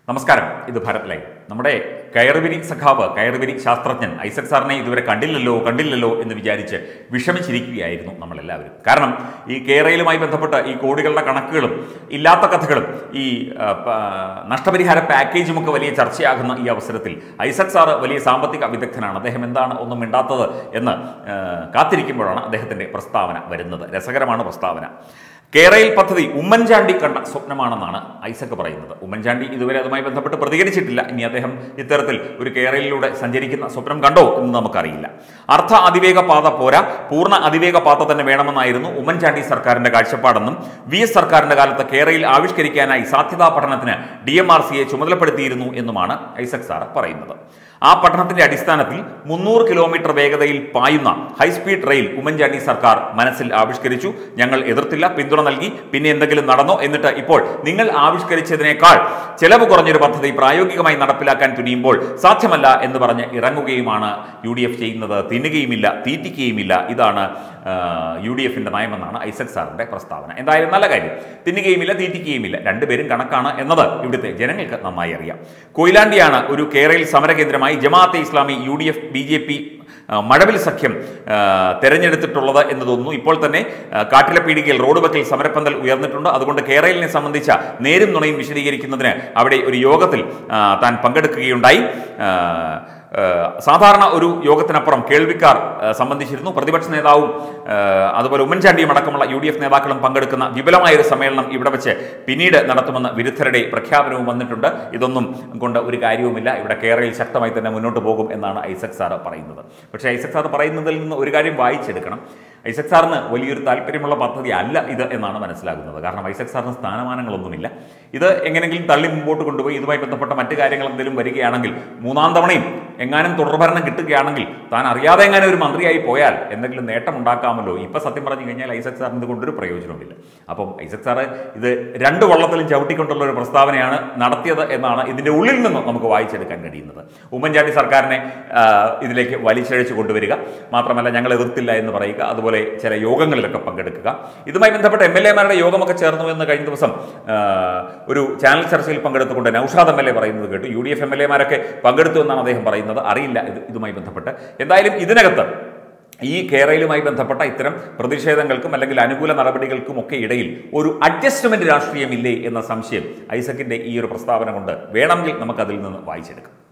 നമസ്കാരം ഇത് ഭാരത് ലൈവ് നമ്മുടെ കയറുവിരി സഖാവ് കയറുവിരി ശാസ്ത്രജ്ഞൻ ഐസക് സാറിനെ ഇതുവരെ കണ്ടില്ലല്ലോ കണ്ടില്ലല്ലോ എന്ന് വിചാരിച്ച് വിഷമിച്ചിരിക്കുകയായിരുന്നു നമ്മളെല്ലാവരും കാരണം ഈ കേരളയിലുമായി ബന്ധപ്പെട്ട ഈ കോടികളുടെ കണക്കുകളും ഇല്ലാത്ത കഥകളും ഈ ആ, പ- നഷ്ടപരിഹാര പാക്കേജും ഒക്കെ വലിയ ചർച്ചയാകുന്ന ഈ അവസരത്തിൽ ഐസക് സാറ് വലിയ സാമ്പത്തിക വിദഗ്ധനാണ് അദ്ദേഹം എന്താണ് ഒന്നും മിണ്ടാത്തത് എന്ന് ആ, കാത്തിരിക്കുമ്പോഴാണ് അദ്ദേഹത്തിൻ്റെ പ്രസ്താവന വരുന്നത് രസകരമാണ് പ്രസ്താവന കേരയിൽ പദ്ധതി ഉമ്മൻചാണ്ടി കണ്ട സ്വപ്നമാണെന്നാണ് ഐസക് പറയുന്നത് ഉമ്മൻചാണ്ടി ഇതുവരെ അതുമായി ബന്ധപ്പെട്ട് പ്രതികരിച്ചിട്ടില്ല ഇനി അദ്ദേഹം ഇത്തരത്തിൽ ഒരു കേരളയിലൂടെ സഞ്ചരിക്കുന്ന സ്വപ്നം കണ്ടോ എന്ന് നമുക്കറിയില്ല അർദ്ധ അതിവേഗ പാത പോരാ പൂർണ്ണ അതിവേഗ പാത തന്നെ വേണമെന്നായിരുന്നു ഉമ്മൻചാണ്ടി സർക്കാരിന്റെ കാഴ്ചപ്പാടെന്നും വി എസ് സർക്കാരിന്റെ കാലത്ത് കേരളയിൽ ആവിഷ്കരിക്കാനായി സാധ്യതാ പഠനത്തിന് ഡി എം ആർ സിയെ ചുമതലപ്പെടുത്തിയിരുന്നു എന്നുമാണ് ഐസക് സാർ പറയുന്നത് ആ പഠനത്തിന്റെ അടിസ്ഥാനത്തിൽ മുന്നൂറ് കിലോമീറ്റർ വേഗതയിൽ പായുന്ന ഹൈസ്പീഡ് റെയിൽ ഉമ്മൻചാണ്ടി സർക്കാർ മനസ്സിൽ ആവിഷ്കരിച്ചു ഞങ്ങൾ എതിർത്തില്ല പിന്തുണ നൽകി പിന്നെ എന്തെങ്കിലും നടന്നോ എന്നിട്ട് ഇപ്പോൾ നിങ്ങൾ ആവിഷ്കരിച്ചതിനേക്കാൾ ചെലവ് കുറഞ്ഞൊരു പദ്ധതി പ്രായോഗികമായി നടപ്പിലാക്കാൻ തുനിയുമ്പോൾ സാധ്യമല്ല എന്ന് പറഞ്ഞ് ഇറങ്ങുകയുമാണ് യു ഡി എഫ് ചെയ്യുന്നത് തിന്നുകയുമില്ല തീറ്റിക്കുകയുമില്ല ഇതാണ് യു ഡി എഫിന്റെ നയമെന്നാണ് ഐസക് സാറിന്റെ പ്രസ്താവന എന്തായാലും നല്ല കാര്യം തിന്നുകയുമില്ല തീറ്റിക്കുകയുമില്ല രണ്ടുപേരും കണക്കാണ് എന്നത് ഇവിടുത്തെ ജനങ്ങൾക്ക് നന്നായി അറിയാം കൊയിലാണ്ടിയാണ് ഒരു കേരളയിൽ സമരകേന്ദ്രമായി Jamaat-e Islami U D F B J P മഴവിൽ സഖ്യം ആ, തെരഞ്ഞെടുത്തിട്ടുള്ളത് എന്ന് തോന്നുന്നു ഇപ്പോൾ തന്നെ ആ, കാട്ടിലെ പീടികയിൽ റോഡ് വക്കിൽ സമരപ്പന്തൽ ഉയർന്നിട്ടുണ്ട് അതുകൊണ്ട് കേരളിനെ സംബന്ധിച്ച നേരും നുണയും വിശദീകരിക്കുന്നതിന് അവിടെ ഒരു യോഗത്തിൽ ആ, താൻ പങ്കെടുക്കുകയുണ്ടായി ആ, ആ, സാധാരണ ഒരു യോഗത്തിനപ്പുറം കേൾവിക്കാർ ആ, സംബന്ധിച്ചിരുന്നു പ്രതിപക്ഷ നേതാവും ആ, അതുപോലെ ഉമ്മൻചാണ്ടിയും അടക്കമുള്ള യു ഡി എഫ് നേതാക്കളും പങ്കെടുക്കുന്ന വിപുലമായ ഒരു സമ്മേളനം ഇവിടെ വെച്ച് പിന്നീട് നടത്തുമെന്ന് വിരുദ്ധരുടെ പ്രഖ്യാപനവും വന്നിട്ടുണ്ട് ഇതൊന്നും കൊണ്ട് ഒരു കാര്യവുമില്ല ഇവിടെ കേരളയിൽ ശക്തമായി തന്നെ മുന്നോട്ട് പോകും എന്നാണ് ഐസക് സാറ് പറയുന്നത് പക്ഷേ ഐസക് സാർ പറയുന്നതിൽ നിന്ന് ഒരു കാര്യം വായിച്ചെടുക്കണം ഐസക് സാറിന് വലിയൊരു താല്പര്യമുള്ള പദ്ധതി അല്ല ഇത് എന്നാണ് മനസ്സിലാകുന്നത് കാരണം ഐസക് സാറിന് സ്ഥാനമാനങ്ങളൊന്നുമില്ല ഇത് എങ്ങനെയെങ്കിലും തള്ളി മുമ്പോട്ട് കൊണ്ടുപോയി ഇതുമായി ബന്ധപ്പെട്ട മറ്റു കാര്യങ്ങൾ എന്തെങ്കിലും വരികയാണെങ്കിൽ മൂന്നാം തവണയും എങ്ങാനും തുടർഭരണം കിട്ടുകയാണെങ്കിൽ താൻ അറിയാതെ എങ്ങാനും ഒരു മന്ത്രിയായി പോയാൽ എന്തെങ്കിലും നേട്ടം ഉണ്ടാക്കാമല്ലോ ഇപ്പം സത്യം പറഞ്ഞു കഴിഞ്ഞാൽ ഐസക് സാറിന് ഇതുകൊണ്ടൊരു പ്രയോജനവുമില്ല അപ്പം ഐസക് സാറ് ഇത് രണ്ട് വള്ളത്തിലും ചവിട്ടിക്കൊണ്ടുള്ള ഒരു പ്രസ്താവനയാണ് നടത്തിയത് എന്നാണ് ഇതിൻ്റെ ഉള്ളിൽ നിന്ന് നമുക്ക് വായിച്ചെടുക്കാൻ കഴിയുന്നത് ഉമ്മൻചാണ്ടി സർക്കാരിനെ ആ, ഇതിലേക്ക് വലിച്ചഴിച്ച് കൊണ്ടുവരിക മാത്രമല്ല ഞങ്ങൾ എതിർത്തില്ല എന്ന് പറയുക അതുപോലെ ചില യോഗങ്ങളിലൊക്കെ പങ്കെടുക്കുക ഇതുമായി ബന്ധപ്പെട്ട എം എൽ എമാരുടെ യോഗമൊക്കെ ചേർന്നു എന്ന് കഴിഞ്ഞ ദിവസം ആ, ഒരു ചാനൽ ചർച്ചയിൽ പങ്കെടുത്തുകൊണ്ട് നൌഷാദ് എം എൽ എ പറയുന്നത് കേട്ടു U D F M L എമാരൊക്കെ പങ്കെടുത്തു എന്നാണ് അദ്ദേഹം പറയുന്നത് അറിയില്ല ഇത് ഇതുമായി ബന്ധപ്പെട്ട് എന്തായാലും ഇതിനകത്ത് ഈ കേരളയിലുമായി ബന്ധപ്പെട്ട ഇത്തരം പ്രതിഷേധങ്ങൾക്കും അല്ലെങ്കിൽ അനുകൂല നടപടികൾക്കും ഒക്കെ ഇടയിൽ ഒരു അഡ്ജസ്റ്റ്മെന്റ് രാഷ്ട്രീയമില്ലേ എന്ന സംശയം ഐസക്കിന്റെ ഈ ഒരു പ്രസ്താവന കൊണ്ട് വേണമെങ്കിൽ നമുക്ക് അതിൽ നിന്ന് വായിച്ചെടുക്കാം